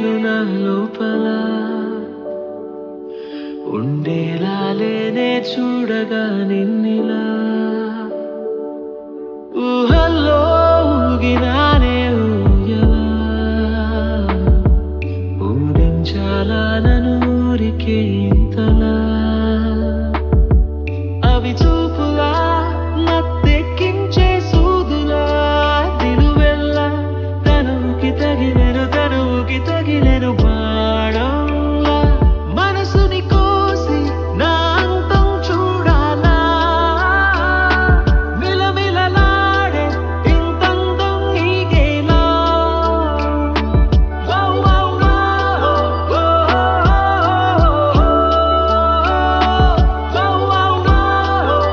నేను నా లోపల ఉండేలా లేనే చూడగా నిన్నిలా ఊహల్లో ఊగినానే ఊయలా ఊరించాలా నన్ను ఊరికే ఇంతలా అవి చూపులా నత్తెక్కించే సూదులా నిలువెల్లా తనువుకి తగిలెను తనువుకి తగిలెను బాణంలా మనసుని కోసి నా అంతం చూడాలా మిలమిలలాడే ఇంతంతం నీకేలా Wow, wow, wow, wow, wow,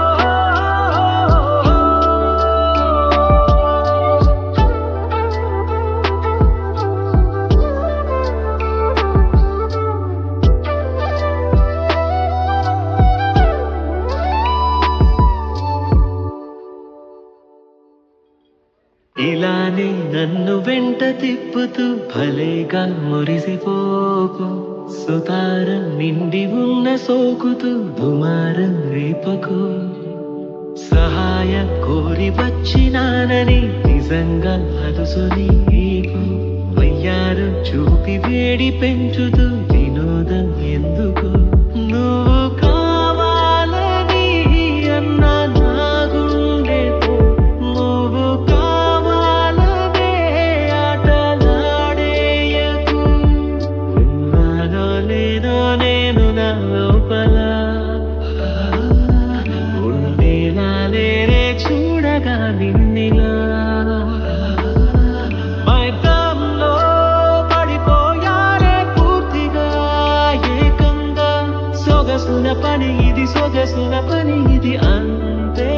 ఇలానే నన్ను వెంట తిప్పుతూ భలేగా మురిసిపోకు సుతారం నిండి ఉన్న సోకుతూ దుమారం రేపకు సహాయం కోరి వచ్చినానని నిజంగా అలుసు నీకు వయ్యారం చూపి వేడి పెంచుతూ వినోదం ఎందుకు నువ్వు కావాలని అన్నా నా గుండెతో నువ్వు కావాలనే ఆటలాడేయకు ఉన్నానో లేదో నేను నా లోపల ఉండేలా లేరే చూడగా నిన్నిలా మైకంలో పడిపోయారే పూర్తిగా ఏకంగా సొగసున పని ఇది సొగసున పని ఇది అంతే